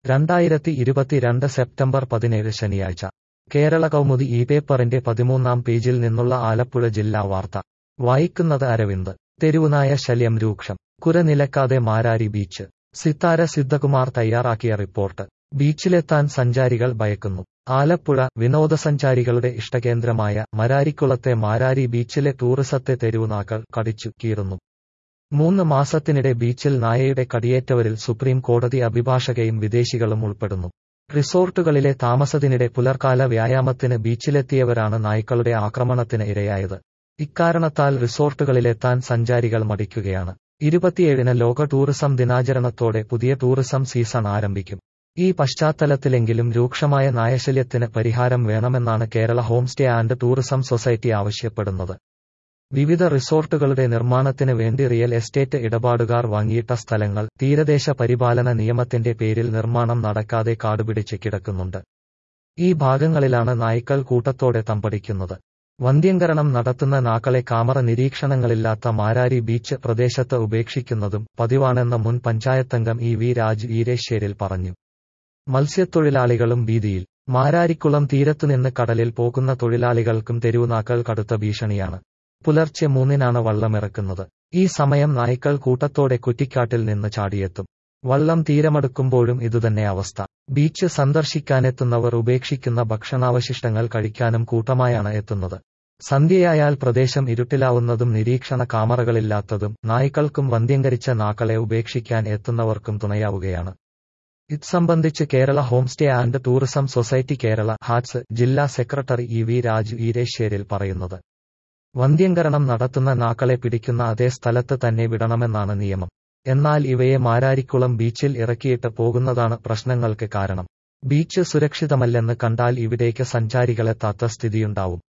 രണ്ടായിരത്തി ഇരുപത്തിരണ്ട് സെപ്റ്റംബർ പതിനേഴ് ശനിയാഴ്ച കേരള കൗമുദി ഈ പേപ്പറിന്റെ പതിമൂന്നാം പേജിൽ നിന്നുള്ള ആലപ്പുഴ ജില്ലാ വാർത്ത വായിക്കുന്നത് അരവിന്ദ് തെരുവുനായ ശല്യം രൂക്ഷം കുര നിലക്കാതെ മാരാരി ബീച്ച് സിത്താര സിദ്ധകുമാർ തയ്യാറാക്കിയ റിപ്പോർട്ട് ബീച്ചിലെത്താൻ സഞ്ചാരികൾ ഭയക്കുന്നു ആലപ്പുഴ വിനോദസഞ്ചാരികളുടെ ഇഷ്ടകേന്ദ്രമായ മരാരിക്കുളത്തെ മാരാരി ബീച്ചിലെ ടൂറിസത്തെ തെരുവുനാക്കൾ കടിച്ചു കീറുന്നു മൂന്ന് മാസത്തിനിടെ ബീച്ചിൽ നായയുടെ കടിയേറ്റവരിൽ സുപ്രീം കോടതി അഭിഭാഷകയും വിദേശികളും ഉൾപ്പെടുന്നു റിസോർട്ടുകളിലെ താമസത്തിനിടെ പുലർക്കാല വ്യായാമത്തിന് ബീച്ചിലെത്തിയവരാണ് നായ്ക്കളുടെ ആക്രമണത്തിന് ഇരയായത് ഇക്കാരണത്താൽ റിസോർട്ടുകളിലെത്താൻ സഞ്ചാരികൾ മടിക്കുകയാണ് ഇരുപത്തിയേഴിന് ലോക ടൂറിസം ദിനാചരണത്തോടെ പുതിയ ടൂറിസം സീസൺ ആരംഭിക്കും ഈ പശ്ചാത്തലത്തിലെങ്കിലും രൂക്ഷമായ നായശല്യത്തിന് പരിഹാരം വേണമെന്നാണ് Kerala homestay and tourism society ആവശ്യപ്പെടുന്നത് വിവിധ റിസോർട്ടുകളുടെ നിർമ്മാണത്തിന് വേണ്ടി റിയൽ എസ്റ്റേറ്റ് ഇടപാടുകാർ വാങ്ങിയിട്ട സ്ഥലങ്ങൾ തീരദേശ പരിപാലന നിയമത്തിന്റെ പേരിൽ നിർമ്മാണം നടക്കാതെ കാടുപിടിച്ച് കിടക്കുന്നുണ്ട് ഈ ഭാഗങ്ങളിലാണ് നായ്ക്കൾ കൂട്ടത്തോടെ തമ്പടിക്കുന്നത് വന്ധ്യംകരണം നടത്തുന്ന നാക്കളെ കാമറ നിരീക്ഷണങ്ങളില്ലാത്ത മാരാരി ബീച്ച് പ്രദേശത്ത് ഉപേക്ഷിക്കുന്നതും പതിവാണെന്ന് മുൻ പഞ്ചായത്തംഗം ഇ വി രാജ് വീരേശ്വരിൽ പറഞ്ഞു മത്സ്യത്തൊഴിലാളികളും ഭീതിയിൽ മാരാരിക്കുളം തീരത്തുനിന്ന് കടലിൽ പോകുന്ന തൊഴിലാളികൾക്കും തെരുവുനാക്കൾ കടുത്ത ഭീഷണിയാണ് പുലർച്ചെ മൂന്നിനാണ് വള്ളമിറക്കുന്നത് ഈ സമയം നായ്ക്കൾ കൂട്ടത്തോടെ കുറ്റിക്കാട്ടിൽ നിന്ന് ചാടിയെത്തും വള്ളം തീരമടുക്കുമ്പോഴും ഇതുതന്നെ അവസ്ഥ ബീച്ച് സന്ദർശിക്കാനെത്തുന്നവർ ഉപേക്ഷിക്കുന്ന ഭക്ഷണാവശിഷ്ടങ്ങൾ കഴിക്കാനും കൂട്ടമായാണ് എത്തുന്നത് സന്ധ്യയായാൽ പ്രദേശം ഇരുട്ടിലാവുന്നതും നിരീക്ഷണ കാമറകളില്ലാത്തതും നായ്ക്കൾക്കും വന്ധ്യംകരിച്ച നാക്കളെ ഉപേക്ഷിക്കാൻ എത്തുന്നവർക്കും തുണയാവുകയാണ് ഇത് സംബന്ധിച്ച് Kerala homestay and tourism society Kerala hats ജില്ലാ സെക്രട്ടറി ഇ വി രാജ് വീരേശ്വരിൽ പറയുന്നത് വന്ധ്യംകരണം നടത്തുന്ന നാക്കളെ പിടിക്കുന്ന അതേ സ്ഥലത്ത് തന്നെ വിടണമെന്നാണ് നിയമം എന്നാൽ ഇവയെ മാരാരിക്കുളം ബീച്ചിൽ ഇറക്കിയിട്ട് പോകുന്നതാണ് പ്രശ്നങ്ങൾക്ക് കാരണം ബീച്ച് സുരക്ഷിതമല്ലെന്ന് കണ്ടാൽ ഇവിടേക്ക് സഞ്ചാരികളെത്താത്ത സ്ഥിതിയുണ്ടാവും